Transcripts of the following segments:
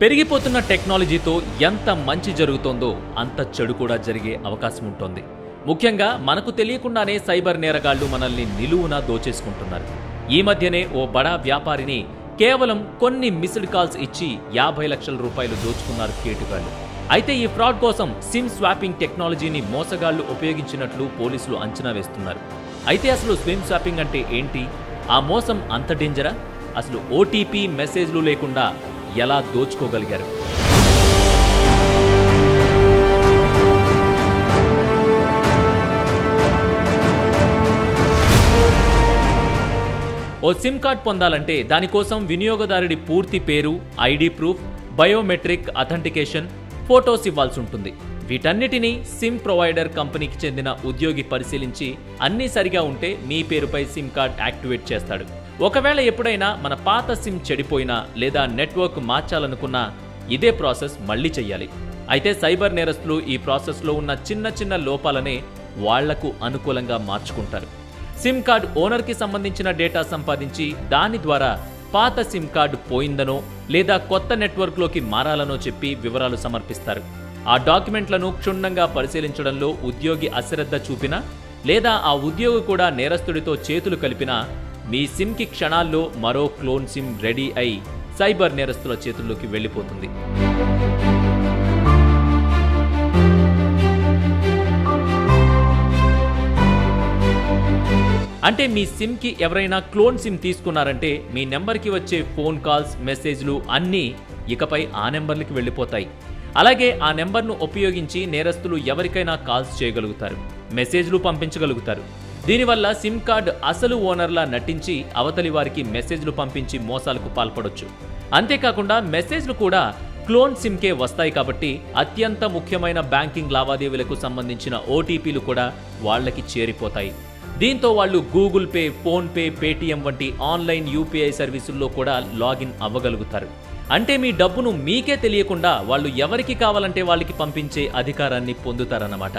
పెరిగిపోతున్న టెక్నాలజీతో ఎంత మంచి జరుగుతోందో అంత చెడు కూడా జరిగే అవకాశం ఉంటుంది ముఖ్యంగా మనకు తెలియకుండానే సైబర్ నేరగాళ్లు మనల్ని నిలువునా దోచేసుకుంటున్నారు ఈ మధ్యనే ఓ బడా వ్యాపారిని కేవలం కొన్ని మిస్డ్ కాల్స్ ఇచ్చి యాభై లక్షల రూపాయలు దోచుకున్నారు కేటుగాళ్లు అయితే ఈ ఫ్రాడ్ కోసం సిమ్ స్వాపింగ్ టెక్నాలజీని మోసగాళ్లు ఉపయోగించినట్లు పోలీసులు అంచనా వేస్తున్నారు అయితే అసలు సిమ్ స్వాపింగ్ అంటే ఏంటి ఆ మోసం అంత డేంజరా అసలు ఓటీపీ మెసేజ్లు లేకుండా ఎలా దోచుకోగలిగారు ఓ సిమ్ కార్డ్ పొందాలంటే దానికోసం వినియోగదారుడి పూర్తి పేరు ID proof biometric authentication photos ఇవ్వాల్సి ఉంటుంది వీటన్నిటినీ సిమ్ ప్రొవైడర్ కంపెనీకి చెందిన ఉద్యోగి పరిశీలించి అన్నీ సరిగా ఉంటే మీ పేరుపై సిమ్ కార్డ్ యాక్టివేట్ చేస్తాడు ఒకవేళ ఎప్పుడైనా మన పాత సిమ్ చెడిపోయినా లేదా నెట్వర్క్ మార్చాలనుకున్నా ఇదే ప్రాసెస్ మళ్ళీ చెయ్యాలి అయితే సైబర్ నేరస్తులు ఈ ప్రాసెస్లో ఉన్న చిన్న చిన్న లోపాలనే వాళ్లకు అనుకూలంగా మార్చుకుంటారు సిమ్ కార్డ్ ఓనర్కి సంబంధించిన డేటా సంపాదించి దాని ద్వారా పాత సిమ్ కార్డు పోయిందనో లేదా కొత్త నెట్వర్క్లోకి మారాలనో చెప్పి వివరాలు సమర్పిస్తారు ఆ డాక్యుమెంట్లను క్షుణ్ణంగా పరిశీలించడంలో ఉద్యోగి అశ్రద్ధ చూపినా లేదా ఆ ఉద్యోగి కూడా నేరస్తుడితో చేతులు కలిపినా మీ సిమ్కి క్షణాల్లో మరో క్లోన్ సిమ్ రెడీ అయి సైబర్ నేరస్తుల చేతుల్లోకి వెళ్ళిపోతుంది అంటే మీ సిమ్కి ఎవరైనా క్లోన్ సిమ్ తీసుకున్నారంటే మీ నెంబర్కి వచ్చే ఫోన్ కాల్స్ మెసేజ్లు అన్నీ ఇకపై ఆ నెంబర్లకి వెళ్ళిపోతాయి అలాగే ఆ నెంబర్ను ఉపయోగించి నేరస్తులు ఎవరికైనా కాల్స్ చేయగలుగుతారు మెసేజ్లు పంపించగలుగుతారు దీనివల్ల సిమ్ కార్డ్ అసలు ఓనర్లా నటించి అవతలి వారికి మెసేజ్లు పంపించి మోసాలకు పాల్పడొచ్చు అంతేకాకుండా మెసేజ్లు కూడా క్లోన్ సిమ్కే వస్తాయి కాబట్టి అత్యంత ముఖ్యమైన బ్యాంకింగ్ లావాదేవీలకు సంబంధించిన ఓటీపీలు కూడా వాళ్ళకి చేరిపోతాయి దీంతో వాళ్ళు Google Pay PhonePe Paytm వంటి ఆన్లైన్ యూపీఐ సర్వీసుల్లో కూడా లాగిన్ అవ్వగలుగుతారు అంటే మీ డబ్బును మీకే తెలియకుండా వాళ్ళు ఎవరికి కావాలంటే వాళ్ళకి పంపించే అధికారాన్ని పొందుతారన్నమాట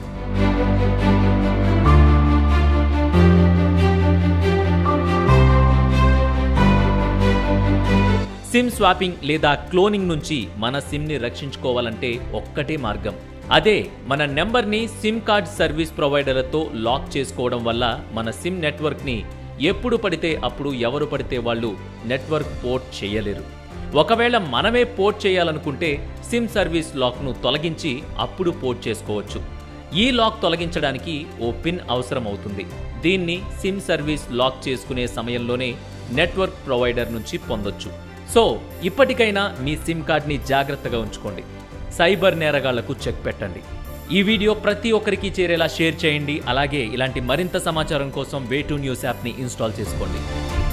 సిమ్ స్వాపింగ్ లేదా క్లోనింగ్ నుంచి మన సిమ్ని రక్షించుకోవాలంటే ఒక్కటే మార్గం అదే మన నెంబర్ని సిమ్ కార్డ్ సర్వీస్ ప్రొవైడర్లతో లాక్ చేసుకోవడం వల్ల మన సిమ్ నెట్వర్క్ని ఎప్పుడు పడితే అప్పుడు ఎవరు పడితే వాళ్ళు నెట్వర్క్ పోర్ట్ చేయలేరు ఒకవేళ మనమే పోర్ట్ చేయాలనుకుంటే సిమ్ సర్వీస్ లాక్ను తొలగించి అప్పుడు పోర్ట్ చేసుకోవచ్చు ఈ లాక్ తొలగించడానికి ఓ పిన్ అవసరం అవుతుంది దీన్ని సిమ్ సర్వీస్ లాక్ చేసుకునే సమయంలోనే నెట్వర్క్ ప్రొవైడర్ నుంచి పొందొచ్చు సో ఇప్పటికైనా మీ సిమ్ కార్డ్ని జాగ్రత్తగా ఉంచుకోండి సైబర్ నేరగాళ్లకు చెక్ పెట్టండి ఈ వీడియో ప్రతి ఒక్కరికి చేరేలా షేర్ చేయండి అలాగే ఇలాంటి మరింత సమాచారం కోసం వే టు న్యూస్ యాప్ని ఇన్స్టాల్ చేసుకోండి